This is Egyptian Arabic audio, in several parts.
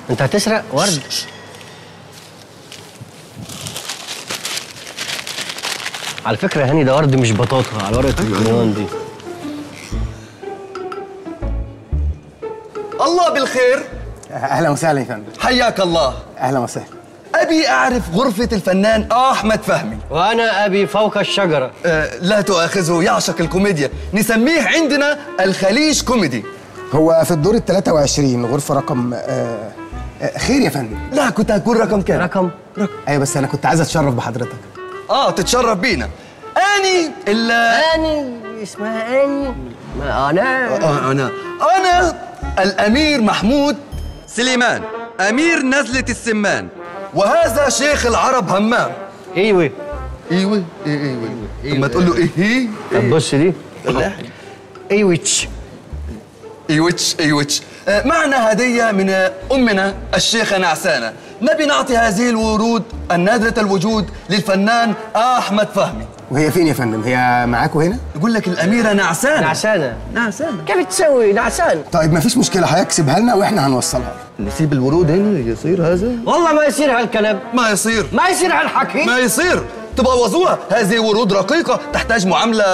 انت هتسرق ورد على فكرة يا هاني ده ورد مش بطاطا على ورقة الجنيان دي الله بالخير اهلا وسهلا يا فندم حياك الله اهلا وسهلا ابي اعرف غرفه الفنان احمد فهمي وأنا أبي فوق الشجرة أه لا تؤاخذه يعشق الكوميديا نسميه عندنا الخليج كوميدي هو في الدور ال 23 غرفه رقم آه آه خير يا فندم لا كنت هكون رقم كام رقم ايوه بس انا كنت عايز اتشرف بحضرتك اه تتشرف بينا اني ال أني اسمها أني ما أنا آه انا انا الامير محمود سليمان امير نزله السمان وهذا شيخ العرب همام أيوه ايوه ايه ايوه طب ما تقول له ايه هي طب بص دي أيوتش ايوتش ايوتش آه، معنا هدية من آه، أمنا الشيخة نعسانة نبي نعطي هذه الورود النادرة الوجود للفنان أحمد فهمي وهي فين يا فندم هي معاكوا هنا يقول لك الأميرة نعسانة نعسانة نعسانة كيف تسوي نعسان طيب مفيش مشكله هيكسبها لنا واحنا هنوصلها نسيب الورود هنا يصير هذا والله ما يصير هالكلام ما يصير ما يصير هالحكي ما يصير تبوظوها هذه ورود رقيقة تحتاج معاملة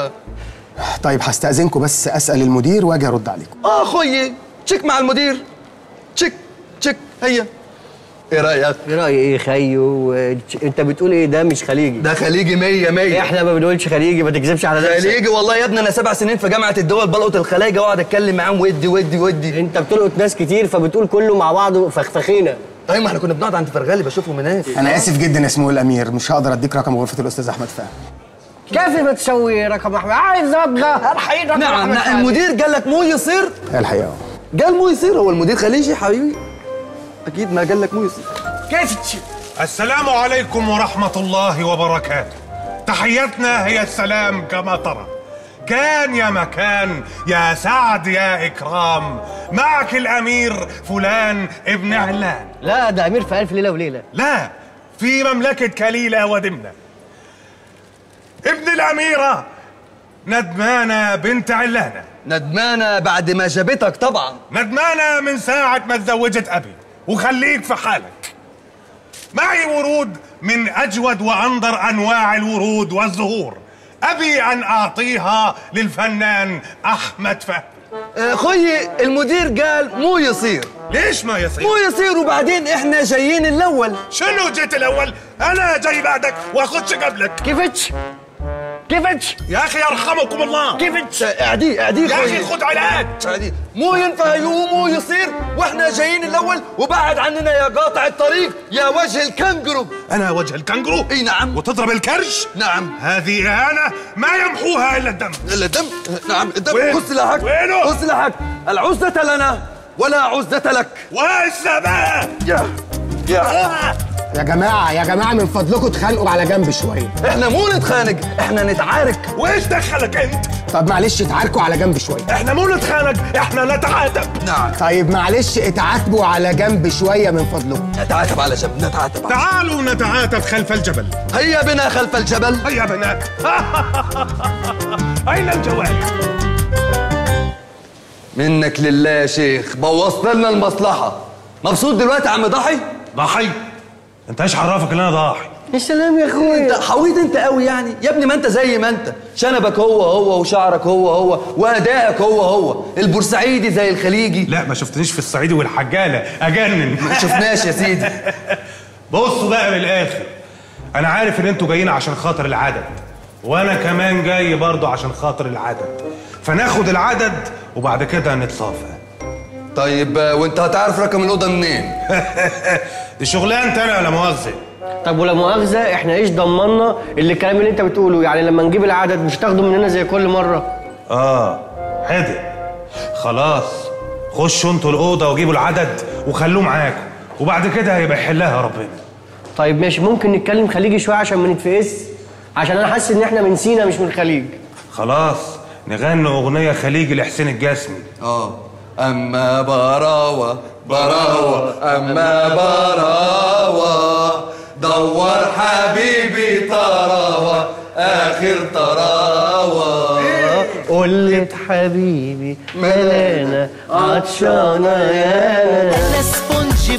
طيب هستاذنكم بس اسال المدير واجي ارد عليكم آه خويي تشيك مع المدير تشيك تشيك هيا ايه رأيك؟ ايه رأيي ايه خيو انت بتقول ايه ده مش خليجي ده خليجي مية مية احنا ما بنقولش خليجي ما تكذبش على نفسك خليجي والله يا ابني انا سبع سنين في جامعه الدول بلقط الخلايجه واقعد اتكلم معاهم ودي ودي ودي انت بتلقط ناس كتير فبتقول كله مع بعضه فخفخينه ايوه ما احنا كنا بنقعد عند فرغالي بشوفهم هناك انا اسف جدا يا سمو الامير مش هقدر اديك رقم غرفه الاستاذ احمد فهمي كيف ما تسوي رقم احمد عايز ابغى الحين رقم نعم أحمد نعم فهمي. المدير قال لك مو يصير هي الحقيقه أهو. قال مو يصير هو المدير خليجي حبيبي اكيد ما قال لك مو يصير كيف تش... السلام عليكم ورحمة الله وبركاته تحيتنا هي السلام كما ترى كان يا مكان يا سعد يا إكرام معك الأمير فلان ابن علان لا ده امير في الف ليله وليله لا في مملكة كليلة ودمنة ابن الأميرة ندمانة بنت علانة ندمانه بعد ما جابتك طبعا ندمانة من ساعة ما تزوجت أبي وخليك في حالك معي ورود من أجود وأنظر أنواع الورود والزهور أبي أن أعطيها للفنان أحمد فهمي آه، خوي المدير قال مو يصير ليش ما يصير؟ مو يصير وبعدين احنا جايين الاول شنو جيت الأول؟ أنا جاي بعدك وأخش قبلك كيفتش كيفتش يا أخي يرحمكم الله كيفتش اعديه اعديه يا خوي أخي خد علاج اعديه مو ينفع يو مو يصير واحنا جايين الاول وبعد عننا يا قاطع الطريق يا وجه الكنجرو أنا وجه الكنجرو اي نعم وتضرب الكرش نعم هذه إهانة ما يمحوها إلا الدم الا الدم نعم الدم وين؟ خذ سلاحك وينه؟ خذ سلاحك العزة لنا ولا عزة لك والسماء يا يا يا جماعه يا جماعه من فضلكم اتخانقوا على جنب شويه احنا مو نتخانق احنا نتعارك وإيش دخلك أنت؟ طب معلش اتعاركوا على جنب شويه احنا مو نتخانق احنا نتعاتب نعم طيب معلش اتعاتبوا على جنب شويه من فضلكم نتعاتب على جنب نتعاتب على تعالوا نتعاتب خلف الجبل هيا بنا خلف الجبل هيا بنات اين الجوال منك لله يا شيخ بوظت لنا المصلحة مبسوط دلوقتي يا عم ضحي ضحي انت ايش عرفك ان انا ضاحي يا سلام يا انت اخويا حويت انت قوي يعني يا ابني ما انت زي ما انت شنبك هو هو وشعرك هو هو وادائك هو هو البورسعيدي زي الخليجي لا ما شفتنيش في الصعيدي والحجاله اجنن ما شفناش يا سيدي بصوا بقى من الاخر انا عارف ان انتوا جايين عشان خاطر العدد وانا كمان جاي برضو عشان خاطر العدد فناخد العدد وبعد كده نتصافى طيب آه، وانت هتعرف رقم الأوضة منين؟ دي شغلانتي انا ولا مؤاخذه طب ولا مؤاخذه احنا ايش ضمننا اللي الكلام اللي انت بتقوله يعني لما نجيب العدد مش تاخده مننا زي كل مره اه حدق خلاص خشوا انتوا الاوضه وجيبوا العدد وخلوه معاكم وبعد كده هيبقى يحلها ربنا طيب ماشي ممكن نتكلم خليجي شويه عشان ما نتفقس عشان انا حاسس ان احنا من سينا مش من الخليج خلاص نغني اغنيه خليجي لحسين الجسمي اه اما براوة براوة اما براوة دور حبيبي طراوة اخر طراوة قلت حبيبي ملانا عطشانه يا انا سبونج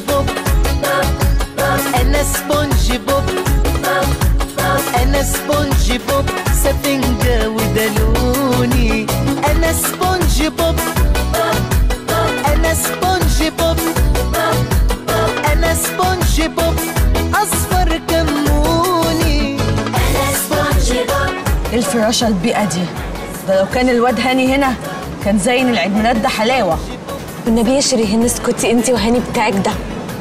الفراشه البيئه دي ده لو كان الواد هاني هنا كان زين العيد ميلاد ده حلاوه والنبي يا شيرين اسكتي انت وهاني بتاعك ده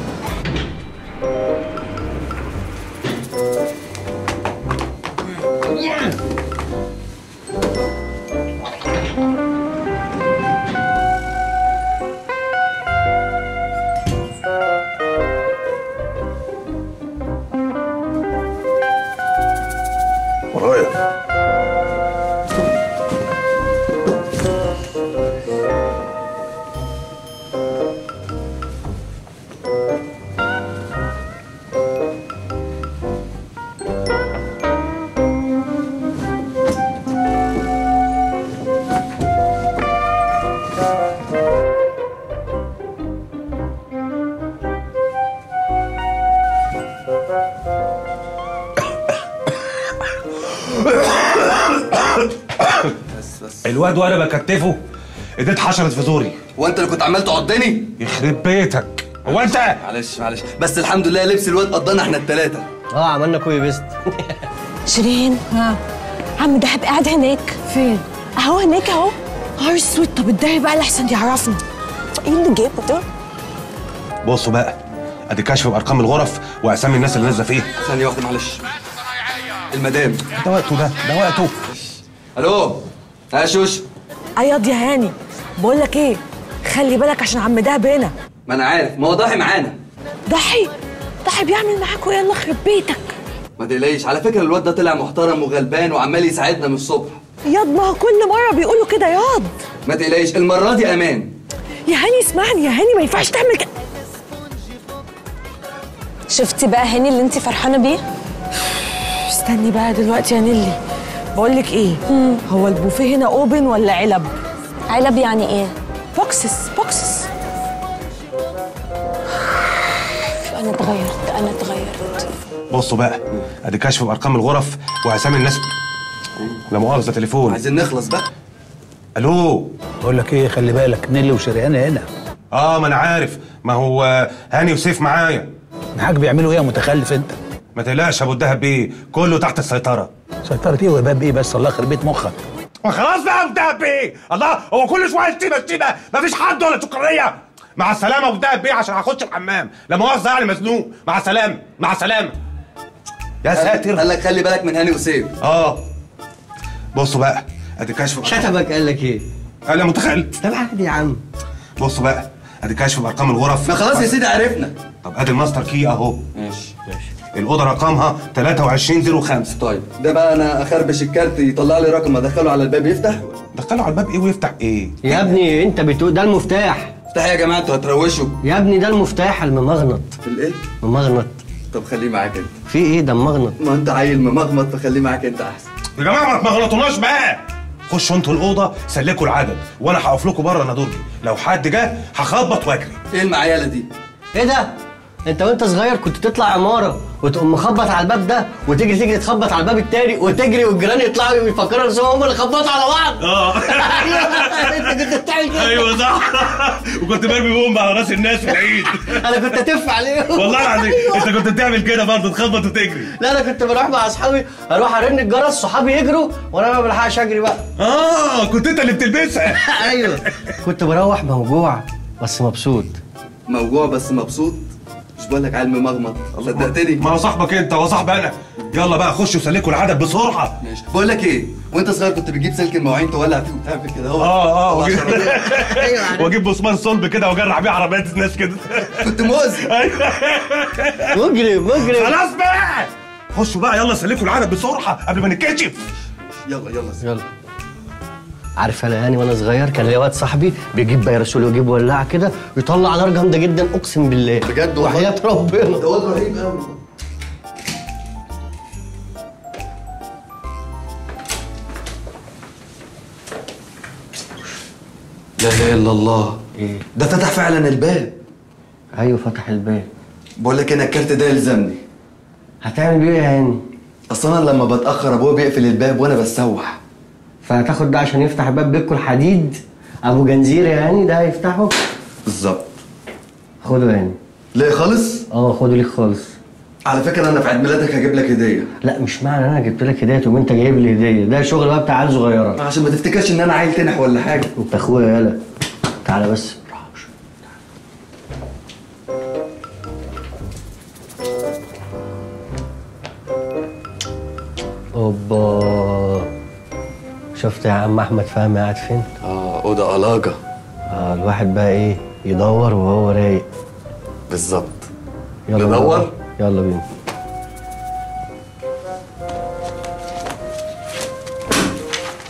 ورايا الواد وانا بكتفه ايديه اتحشرت في زوري وانت اللي كنت عمال تعضني يخرب بيتك هو انت معلش معلش بس الحمد لله لبس الواد قضانا احنا الثلاثه اه عملنا كوي بيست شيرين ها عم دهب قاعد هناك فين اهو هناك اهو نهار اسود طب اتضايق بقى لحسن يعرفنا ايه اللي جابه ده بصوا بقى ادي كشف بارقام الغرف واسامي الناس اللي نازله فيها ثانيه واحده معلش المدام ده وقته ده ده وقته الو ها شوش اياض يا هاني بقول لك ايه خلي بالك عشان عم دهب هنا ما انا عارف ما هو ضاحي معانا ضحي ضحي بيعمل معاك ويا الله يخرب بيتك ما تقلقيش على فكره الواد ده طلع محترم وغلبان وعمال يساعدنا من الصبح ياض ما هو كل مره بيقولوا كده ياض ما تقلقيش المره دي امان يا هاني اسمعني يا هاني ما ينفعش تعمل كده شفتي بقى هاني اللي انت فرحانه بيه استني بقى دلوقتي يا نيلي بقول لك ايه هو البوفيه هنا اوبن ولا علب علب يعني ايه بوكسس بوكسس انا اتغيرت انا اتغيرت بصوا بقى ادي كشف بارقام الغرف واسامي الناس لا مؤاخذه تليفون عايزين نخلص بقى الو بقول لك ايه خلي بالك نيلي وشريان هنا اه ما انا عارف ما هو هاني وسيف معايا معاك بيعملوا ايه يا متخلف انت ما تقلقش يا ابو الدهب بيه كله تحت السيطره سيطرة ايه وباب ايه بس الله يخرب بيت مخك وخلاص بقى ابو الدهب بيه الله هو كل شويه شتيمه شتيمه مفيش حد ولا سكريه مع السلامه ابو الدهب بيه عشان هخش الحمام لا مؤاخذه يعني مزنوق مع السلامه مع السلامه يا ساتر قال لك خلي بالك من هاني وسيف اه بصوا بقى ادي كشف شتمك قال لك ايه؟ قال يا متخيل طب عادي يا عم بصوا بقى ادي كشف بارقام الغرف ما خلاص يا سيدي عرفنا طب ادي الماستر كي اهو ماشي الاوضه رقمها 2305 طيب ده بقى انا اخربش الكارت يطلع لي رقم ادخله على الباب يفتح دخله على الباب ايه ويفتح ايه يا ابني انت بتقول ده المفتاح افتح يا جماعه انتوا هتروشوا يا ابني ده المفتاح الممغنط في الايه ممغنط طب خليه معاك انت في ايه ده ممغنط ما انت عيل ممغمط فخليه معاك انت احسن يا جماعه ما تغلطوناش بقى خشوا انتوا الاوضه سلكوا العدد وانا هقف لكم بره انا درجي لو حد جه هخبط واجري ايه المعياله دي ايه ده؟ انت وانت صغير كنت تطلع عماره وتقوم مخبط على الباب ده وتجري تجري تخبط على الباب التاني وتجري والجيران يطلعوا يفكروا نفسهم هم اللي خبطوا على بعض اه انت كنت بتعمل كده ايوه صح وكنت برمي بومب على راس الناس في العيد انا كنت اتف عليهم والله العظيم انت كنت بتعمل كده برضه تخبط وتجري لا انا كنت بروح مع اصحابي اروح ارن الجرس صحابي يجروا وانا ما بلحقش اجري بقى اه كنت انت اللي بتلبسها ايوه كنت بروح موجوع بس مبسوط موجوع بس مبسوط مش بقول لك عيل ممغمط صدقتني ما هو صاحبك انت هو صاحب انا يلا بقى خشوا سلكوا العدد بسرعه ماشي بقول لك ايه وانت صغير كنت بتجيب سلك المواعين تولع فيه وتعمل كده هو اه اه طلع واجيب شراب. واجيب مسمار صلب كده واجرع بيه عربيات الناس كده كنت مؤذي مجرم مجرم خلاص بقى خشوا بقى يلا سلكوا العدد بسرعه قبل ما نتكشف يلا يلا يلا عارف انا يعني وانا صغير كان ليا واد صاحبي بيجيب بيرسول ويجيب ولاعه كده يطلع نار جامده جدا اقسم بالله بجد والله؟ وحياه ربنا ده واد رهيب قوي لا اله الا الله ايه ده فتح فعلا الباب ايوه فتح الباب بقول لك انا الكارت ده يلزمني هتعمل بيه ايه يا هاني اصل انا لما بتاخر ابويا بيقفل الباب وانا بسوح فهتاخد ده عشان يفتح باب بيتكم الحديد ابو جنزير يا هاني ده هيفتحه بالظبط خده يا هاني ليه خالص اه خده ليك خالص على فكره انا في عيد ميلادك هجيب لك هديه لا مش معنى انا جبت لك هديه تقوم انت جايب لي هديه ده شغل بقى بتاع عيال صغيره عشان ما تفتكرش ان انا عيل تنح ولا حاجه انت اخويا يالا تعالى بس اوبا شفت يا عم احمد فهمي قاعد فين؟ اه اوضه علاجه اه الواحد بقى ايه يدور وهو رايق بالظبط يلا ندور؟ يلا بينا